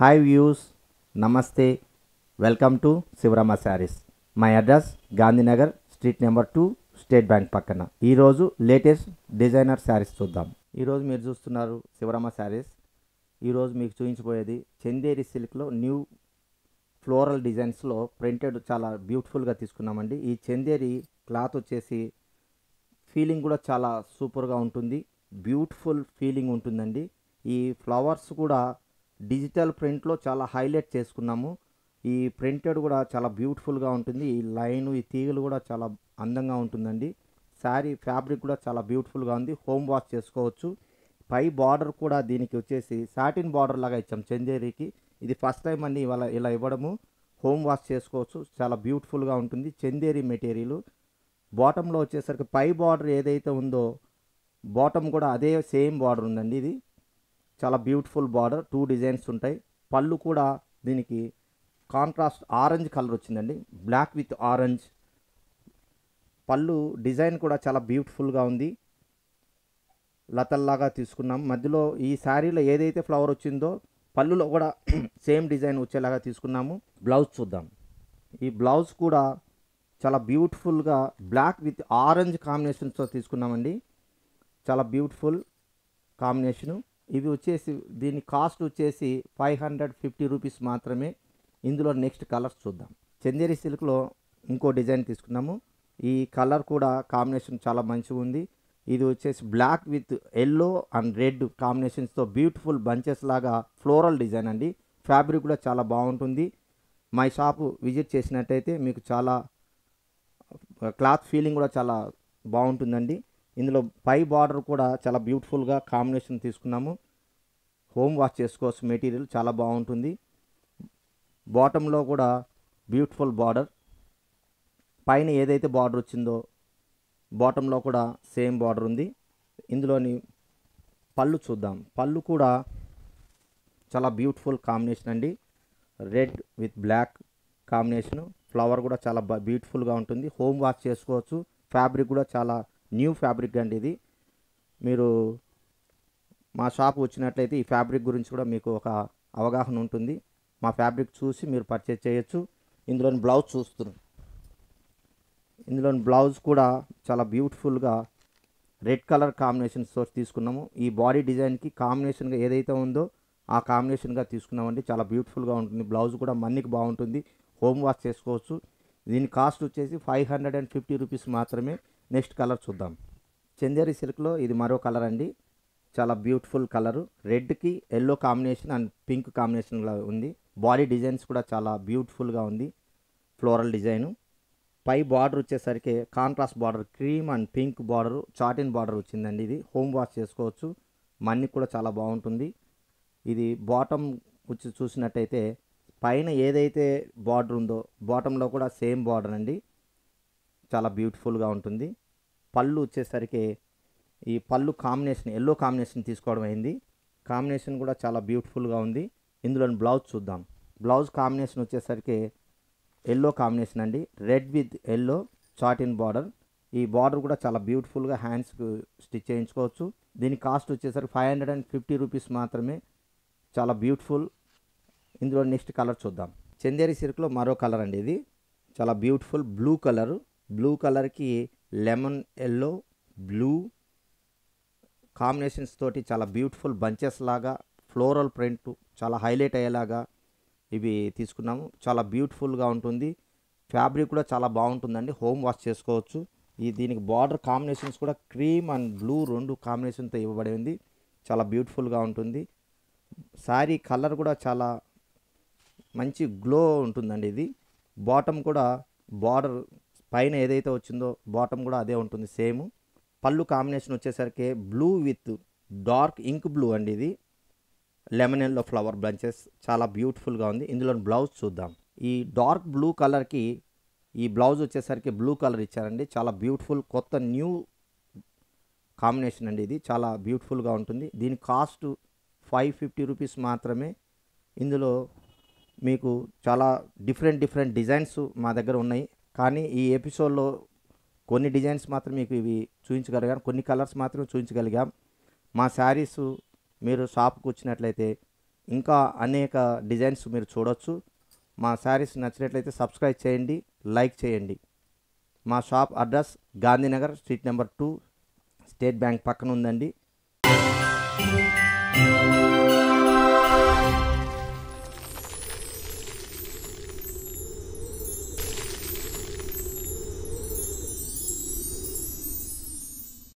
hi views నమస్తే welcome to Sivarama saris my address Gandhinagar street number two State Bank పక్కన ఈరోజు latest designer saris చూద్దాం ఈరోజు మీరు చూస్తున్నారు శివరామ శారీస్ ఈరోజు మీకు చూపించబోయేది చందేరి సిల్క్లో న్యూ ఫ్లోరల్ డిజైన్స్లో ప్రింటెడ్ చాలా బ్యూటిఫుల్గా తీసుకున్నామండి ఈ చందేరి క్లాత్ వచ్చేసి ఫీలింగ్ కూడా చాలా సూపర్గా ఉంటుంది బ్యూటిఫుల్ ఫీలింగ్ ఉంటుందండి ఈ ఫ్లవర్స్ కూడా డిజిటల్ ప్రింట్లో చాలా హైలైట్ చేసుకున్నాము ఈ ప్రింటెడ్ కూడా చాలా బ్యూటిఫుల్గా ఉంటుంది ఈ లైన్ ఈ తీగలు కూడా చాలా అందంగా ఉంటుందండి శారీ ఫ్యాబ్రిక్ కూడా చాలా బ్యూటిఫుల్గా ఉంది హోమ్ వాష్ చేసుకోవచ్చు పై బార్డర్ కూడా దీనికి వచ్చేసి సాటిన్ బార్డర్ లాగా ఇచ్చాం చందేరికి ఇది ఫస్ట్ టైం అండి ఇవాళ ఇలా ఇవ్వడము హోమ్ వాష్ చేసుకోవచ్చు చాలా బ్యూటిఫుల్గా ఉంటుంది చందేరి మెటీరియల్ బాటంలో వచ్చేసరికి పై బార్డర్ ఏదైతే ఉందో బాటమ్ కూడా అదే సేమ్ బార్డర్ ఉందండి ఇది చాలా బ్యూటిఫుల్ బార్డర్ టూ డిజైన్స్ ఉంటాయి పళ్ళు కూడా దీనికి కాంట్రాస్ట్ ఆరెంజ్ కలర్ వచ్చిందండి బ్లాక్ విత్ ఆరెంజ్ పళ్ళు డిజైన్ కూడా చాలా బ్యూటిఫుల్గా ఉంది లతల్లాగా తీసుకున్నాం మధ్యలో ఈ శారీలో ఏదైతే ఫ్లవర్ వచ్చిందో పళ్ళులో కూడా సేమ్ డిజైన్ వచ్చేలాగా తీసుకున్నాము బ్లౌజ్ చూద్దాం ఈ బ్లౌజ్ కూడా చాలా బ్యూటిఫుల్గా బ్లాక్ విత్ ఆరెంజ్ కాంబినేషన్స్తో తీసుకున్నామండి చాలా బ్యూటిఫుల్ కాంబినేషను ఇవి వచ్చేసి దీని కాస్ట్ వచ్చేసి ఫైవ్ హండ్రెడ్ ఫిఫ్టీ రూపీస్ మాత్రమే ఇందులో నెక్స్ట్ కలర్స్ చూద్దాం చందేరి సిల్క్లో ఇంకో డిజైన్ తీసుకున్నాము ఈ కలర్ కూడా కాంబినేషన్ చాలా మంచిగా ఉంది ఇది వచ్చేసి black with yellow and red కాంబినేషన్స్తో బ్యూటిఫుల్ బంచెస్ లాగా ఫ్లోరల్ డిజైన్ అండి ఫ్యాబ్రిక్ కూడా చాలా బాగుంటుంది మై షాపు విజిట్ చేసినట్టయితే మీకు చాలా క్లాత్ ఫీలింగ్ కూడా చాలా బాగుంటుందండి ఇందులో పై బార్డర్ కూడా చాలా బ్యూటిఫుల్గా కాంబినేషన్ తీసుకున్నాము హోమ్ వాష్ చేసుకోవచ్చు మెటీరియల్ చాలా బాగుంటుంది బాటంలో కూడా బ్యూటిఫుల్ బార్డర్ పైన ఏదైతే బార్డర్ వచ్చిందో బాటంలో కూడా సేమ్ బార్డర్ ఉంది ఇందులోని పళ్ళు చూద్దాం పళ్ళు కూడా చాలా బ్యూటిఫుల్ కాంబినేషన్ అండి red with black combination flower కూడా చాలా బ్యూటిఫుల్గా ఉంటుంది హోమ్ వాష్ చేసుకోవచ్చు ఫ్యాబ్రిక్ కూడా చాలా న్యూ ఫ్యాబ్రిక్ అండి ఇది మీరు మా షాప్ వచ్చినట్లయితే ఈ ఫ్యాబ్రిక్ గురించి కూడా మీకు ఒక అవగాహన ఉంటుంది మా ఫ్యాబ్రిక్ చూసి మీరు పర్చేజ్ చేయొచ్చు ఇందులోని బ్లౌజ్ చూస్తున్నారు ఇందులోని బ్లౌజ్ కూడా చాలా బ్యూటిఫుల్గా రెడ్ కలర్ కాంబినేషన్స్తో తీసుకున్నాము ఈ బాడీ డిజైన్కి కాంబినేషన్గా ఏదైతే ఉందో ఆ కాంబినేషన్గా తీసుకున్నామండి చాలా బ్యూటిఫుల్గా ఉంటుంది బ్లౌజ్ కూడా మన్నికి బాగుంటుంది హోమ్ వాష్ చేసుకోవచ్చు దీని కాస్ట్ వచ్చేసి five hundred and fifty rupees మాత్రమే నెక్స్ట్ కలర్ చూద్దాం చందేరి సిల్క్లో ఇది మరో కలర్ అండి చాలా బ్యూటిఫుల్ కలరు రెడ్కి ఎల్లో కాంబినేషన్ అండ్ పింక్ కాంబినేషన్లో ఉంది బాడీ డిజైన్స్ కూడా చాలా బ్యూటిఫుల్గా ఉంది ఫ్లోరల్ డిజైను పై బార్డర్ వచ్చేసరికి contrast border cream and pink border satin border వచ్చిందండి ఇది హోమ్ వాష్ చేసుకోవచ్చు మన్నికి కూడా చాలా బాగుంటుంది ఇది బాటమ్ వచ్చి చూసినట్టయితే పైన ఏదైతే బార్డర్ ఉందో బాటంలో కూడా సేమ్ బార్డర్ అండి చాలా బ్యూటిఫుల్గా ఉంటుంది పళ్ళు వచ్చేసరికి ఈ పళ్ళు కాంబినేషన్ ఎల్లో కాంబినేషన్ తీసుకోవడం అయింది కాంబినేషన్ కూడా చాలా బ్యూటిఫుల్గా ఉంది ఇందులోని బ్లౌజ్ చూద్దాం బ్లౌజ్ కాంబినేషన్ వచ్చేసరికి ఎల్లో కాంబినేషన్ అండి red with yellow satin border ఈ బార్డర్ కూడా చాలా బ్యూటిఫుల్గా హ్యాండ్స్కి స్టిచ్ చేయించుకోవచ్చు దీని కాస్ట్ వచ్చేసరికి five hundred and fifty rupees మాత్రమే చాలా బ్యూటిఫుల్ ఇందులో నెక్స్ట్ కలర్ చూద్దాం చందేరి సిల్క్లో మరో కలర్ అండి ఇది చాలా బ్యూటిఫుల్ బ్లూ కలర్ బ్లూ కలర్కి లెమన్ ఎల్లో బ్లూ కాంబినేషన్స్ తోటి చాలా బ్యూటిఫుల్ బంచెస్ లాగా ఫ్లోరల్ ప్రింట్ చాలా హైలైట్ అయ్యేలాగా ఇవి తీసుకున్నాము చాలా బ్యూటిఫుల్గా ఉంటుంది ఫ్యాబ్రిక్ కూడా చాలా బాగుంటుందండి హోమ్ వాష్ చేసుకోవచ్చు ఈ దీనికి బార్డర్ కాంబినేషన్స్ కూడా క్రీమ్ అండ్ బ్లూ రెండు కాంబినేషన్తో ఇవ్వబడి ఉంది చాలా బ్యూటిఫుల్గా ఉంటుంది శారీ కలర్ కూడా చాలా మంచి గ్లో ఉంటుందండి ఇది బాటమ్ కూడా బార్డర్ పైన ఏదైతే వచ్చిందో బాటమ్ కూడా అదే ఉంటుంది సేమ్ పళ్ళు కాంబినేషన్ వచ్చేసరికి blue with dark ink blue అండి ఇది లెమన్ ఎల్లో ఫ్లవర్ బ్లంచెస్ చాలా బ్యూటిఫుల్గా ఉంది ఇందులో బ్లౌజ్ చూద్దాం ఈ డార్క్ బ్లూ కలర్కి ఈ బ్లౌజ్ వచ్చేసరికి బ్లూ కలర్ ఇచ్చారండి చాలా బ్యూటిఫుల్ కొత్త న్యూ కాంబినేషన్ అండి ఇది చాలా బ్యూటిఫుల్గా ఉంటుంది దీని కాస్ట్ ఫైవ్ ఫిఫ్టీ రూపీస్ మాత్రమే ఇందులో మీకు చాలా డిఫరెంట్ డిఫరెంట్ డిజైన్స్ మా దగ్గర ఉన్నాయి కానీ ఈ ఎపిసోడ్లో కొన్ని డిజైన్స్ మాత్రం మీకు ఇవి చూపించగలిగాం కొన్ని కలర్స్ మాత్రమే చూపించగలిగాం మా శారీస్ మీరు షాప్కి వచ్చినట్లయితే ఇంకా అనేక డిజైన్స్ మీరు చూడొచ్చు మా శారీస్ నచ్చినట్లయితే సబ్స్క్రైబ్ చేయండి లైక్ చేయండి మా shop address Gandhinagar street number two State Bank పక్కన ఉందండి